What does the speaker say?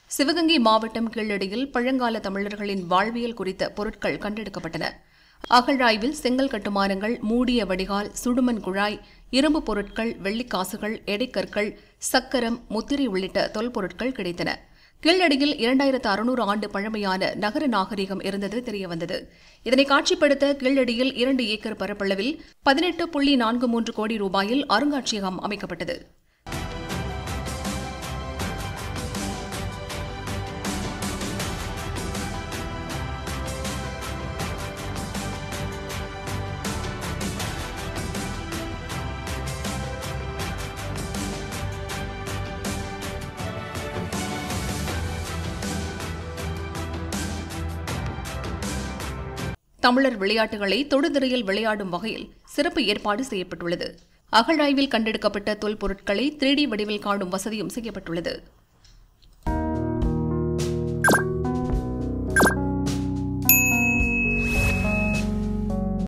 சிவகங்கை மாவட்டம் கீழடியில் பழங்கால தமிழர்களின் வாழ்வியல் குறித்த பொருட்கள் கண்டெடுக்கப்பட்டன அகழாய்வில் செங்கல் கட்டுமானங்கள் மூடிய வடிகால் சுடுமண் குழாய் இரும்பு பொருட்கள் வெள்ளிக்காசுகள் எடைக்கற்கள் சக்கரம் முத்திரை உள்ளிட்ட தொல்பொருட்கள் கிடைத்தன கீழடியில் இரண்டாயிரத்து அறுநூறு ஆண்டு பழமையான நகர நாகரிகம் இருந்தது தெரியவந்தது இதனை காட்சிப்படுத்த கீழடியில் இரண்டு ஏக்கர் பரப்பளவில் பதினெட்டு புள்ளி நான்கு மூன்று கோடி ரூபாயில் அருங்காட்சியகம் அமைக்கப்பட்டது தமிழர் விளையாட்டுகளை தொடுதிரையில் விளையாடும் வகையில் சிறப்பு ஏற்பாடு செய்யப்பட்டுள்ளது அகழாய்வில் கண்டெடுக்கப்பட்ட தொல்பொருட்களை த்ரீ டி வடிவில் காணும் வசதியும் செய்யப்பட்டுள்ளது